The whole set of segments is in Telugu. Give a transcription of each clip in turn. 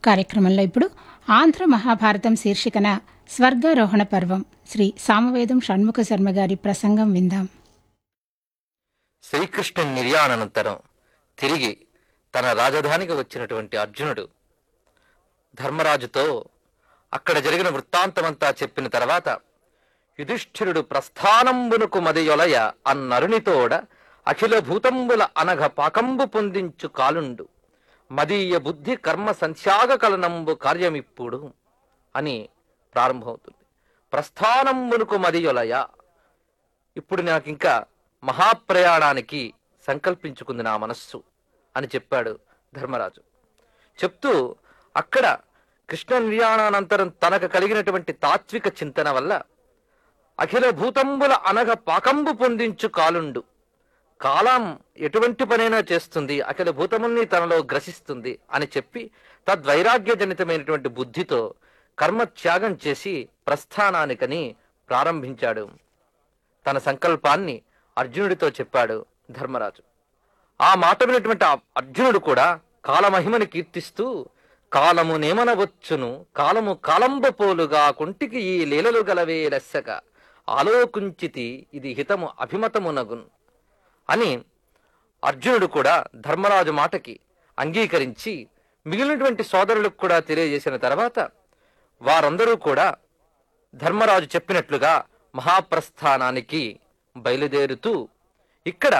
కార్యక్రమంలో ఇప్పుడు ఆంధ్ర మహాభారతం శీర్షికన స్వర్గారోహణ పర్వం శ్రీ సామవేదం షణ్ముఖ శర్మ గారి ప్రసంగం విందాం శ్రీకృష్ణ నిర్యాణానంతరం తిరిగి తన రాజధానికి వచ్చినటువంటి అర్జునుడు ధర్మరాజుతో అక్కడ జరిగిన వృత్తాంతమంతా చెప్పిన తర్వాత యుధిష్ఠిరుడు ప్రస్థానంబునకు మదియొలయ అన్నరునితోడ అఖిల భూతంబుల అనఘ పాకంబు పొందించు కాలుండు మదీయ బుద్ధి కర్మ సంత్యాగ కలనంబు కార్యమిప్పుడు అని ప్రారంభమవుతుంది ప్రస్థానంబునకు మదియొలయ ఇప్పుడు నాకు ఇంకా మహాప్రయాణానికి సంకల్పించుకుంది నా మనస్సు అని చెప్పాడు ధర్మరాజు చెప్తూ అక్కడ కృష్ణ నిర్యాణానంతరం తనకు కలిగినటువంటి తాత్విక చింతన వల్ల అఖిల భూతంబుల అనగ పాకంబు పొందించు కాలుండు కాలం ఎటువంటి పనైనా చేస్తుంది అఖిల భూతముల్ని తనలో గ్రసిస్తుంది అని చెప్పి తద్వైరాగ్యజనితమైనటువంటి బుద్ధితో కర్మ త్యాగం చేసి ప్రస్థానానికని ప్రారంభించాడు తన సంకల్పాన్ని అర్జునుడితో చెప్పాడు ధర్మరాజు ఆ మాట వినటువంటి ఆ అర్జునుడు కూడా కాలమహిమని కీర్తిస్తూ కాలము నేమనవచ్చును కాలము కాలంబ పోలుగా కుంటికి ఈ లీలలు గలవే లెస్సక ఆలోకుంచితి ఇది హితము అభిమతమునగున్ అని అర్జునుడు కూడా ధర్మరాజు మాటకి అంగీకరించి మిగిలినటువంటి సోదరులకు కూడా తెలియజేసిన తర్వాత వారందరూ కూడా ధర్మరాజు చెప్పినట్లుగా మహాప్రస్థానానికి బయలుదేరుతూ ఇక్కడ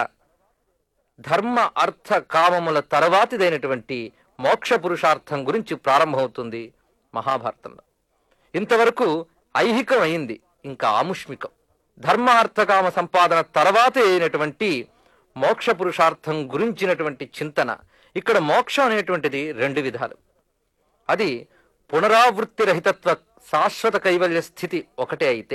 ధర్మ అర్థ కామముల తర్వాతిదైనటువంటి మోక్ష పురుషార్థం గురించి ప్రారంభమవుతుంది మహాభారతంలో ఇంతవరకు ఐహికం అయింది ఇంకా ఆముష్మికం ధర్మ అర్థకామ సంపాదన తర్వాత అయినటువంటి మోక్ష పురుషార్థం గురించినటువంటి చింతన ఇక్కడ మోక్షం అనేటువంటిది రెండు విధాలు అది పునరావృత్తి రహితత్వ శాశ్వత కైవల్య స్థితి ఒకటే అయితే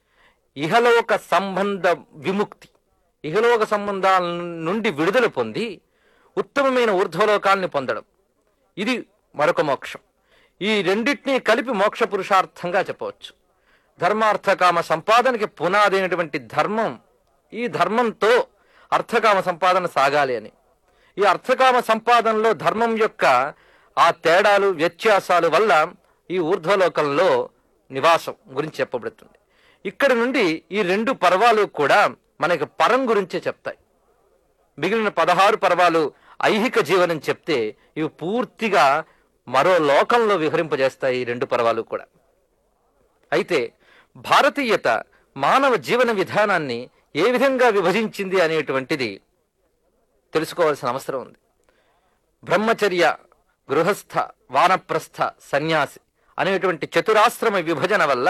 ఇహలోక సంబంధ విముక్తి ఇహలోక సంబంధాల నుండి విడుదల పొంది ఉత్తమమైన ఊర్ధ్వలోకాల్ని పొందడం ఇది మరొక మోక్షం ఈ రెండింటినీ కలిపి మోక్ష పురుషార్థంగా చెప్పవచ్చు ధర్మార్థకామ సంపాదనకి పునాది అయినటువంటి ధర్మం ఈ ధర్మంతో అర్థకామ సంపాదన సాగాలి అని ఈ అర్థకామ సంపాదనలో ధర్మం యొక్క ఆ తేడాలు వ్యత్యాసాలు వల్ల ఈ ఊర్ధ్వలోకంలో నివాసం గురించి చెప్పబడుతుంది ఇక్కడ నుండి ఈ రెండు పర్వాలు కూడా మనకి పరం గురించే చెప్తాయి మిగిలిన పదహారు పర్వాలు ఐహిక జీవనం చెప్తే ఇవి పూర్తిగా మరో లోకంలో విహరింపజేస్తాయి ఈ రెండు పర్వాలు కూడా అయితే భారతీయత మానవ జీవన విధానాన్ని ఏ విధంగా విభజించింది అనేటువంటిది తెలుసుకోవాల్సిన అవసరం ఉంది బ్రహ్మచర్య గృహస్థ వానప్రస్థ సన్యాసి అనేటువంటి చతురాశ్రమ విభజన వల్ల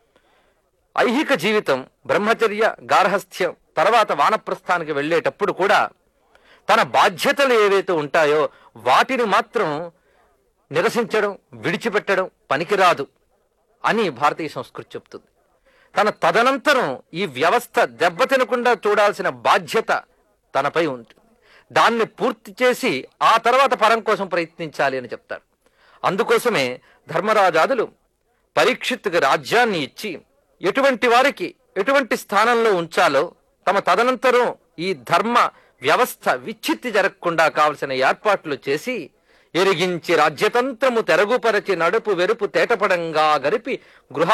ఐహిక జీవితం బ్రహ్మచర్య గార్హస్థ్యం తర్వాత వానప్రస్థానికి వెళ్ళేటప్పుడు కూడా తన బాధ్యతలు ఏవైతే ఉంటాయో వాటిని మాత్రం నిరసించడం విడిచిపెట్టడం పనికిరాదు అని భారతీయ సంస్కృతి చెప్తుంది తన తదనంతరం ఈ వ్యవస్థ దెబ్బతినకుండా చూడాల్సిన బాధ్యత తనపై ఉంటుంది దాన్ని పూర్తి చేసి ఆ తర్వాత పరం కోసం ప్రయత్నించాలి అని చెప్తారు అందుకోసమే ధర్మరాజాదులు పరీక్షిత్తుకి రాజ్యాన్ని ఇచ్చి ఎటువంటి వారికి ఎటువంటి స్థానంలో ఉంచాలో తమ తదనంతరం ఈ ధర్మ వ్యవస్థ విచ్ఛిత్తి జరగకుండా కావలసిన ఏర్పాట్లు చేసి ఎరిగించి రాజ్యతంత్రము తెరగుపరచి నడుపు వెరుపు తేటపడంగా గరిపి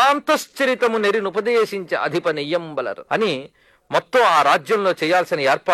గృహాంతశ్చరితము నెరినుపదేశించి అధిప నెయ్యంబలరు అని మొత్తం ఆ రాజ్యంలో చేయాల్సిన ఏర్పాట్లు